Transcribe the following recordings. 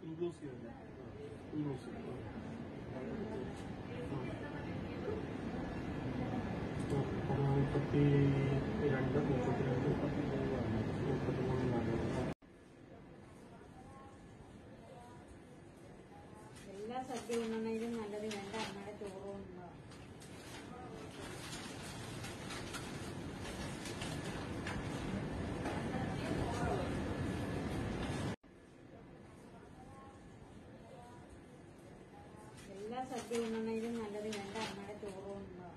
inclusive അല്ലേ inclusive മുപ്പത്തി രണ്ട് മുപ്പത്തിരണ്ട് മുപ്പത്തി മൂന്ന് നാല് എല്ലാ സദ്യ ഉണ്ണണേലും നല്ലത് രണ്ട് അമ്മയുടെ ചോറ് ഉണ്ണുക എല്ലാ സദ്യ ഉണ്ണണേലും നല്ലത് രണ്ട് അമ്മയുടെ ചോറ് ഉണ്ണുക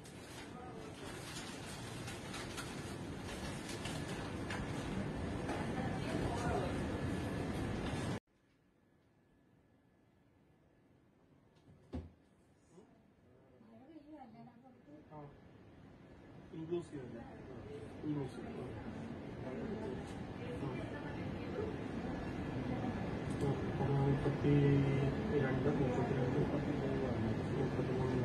ഇൻക്ലൂസീവ് അല്ലേ ഇൻക്ലൂസീവ് മുപ്പത്തി രണ്ട് മുപ്പത്തിരണ്ട് മുപ്പത്തി മൂന്ന്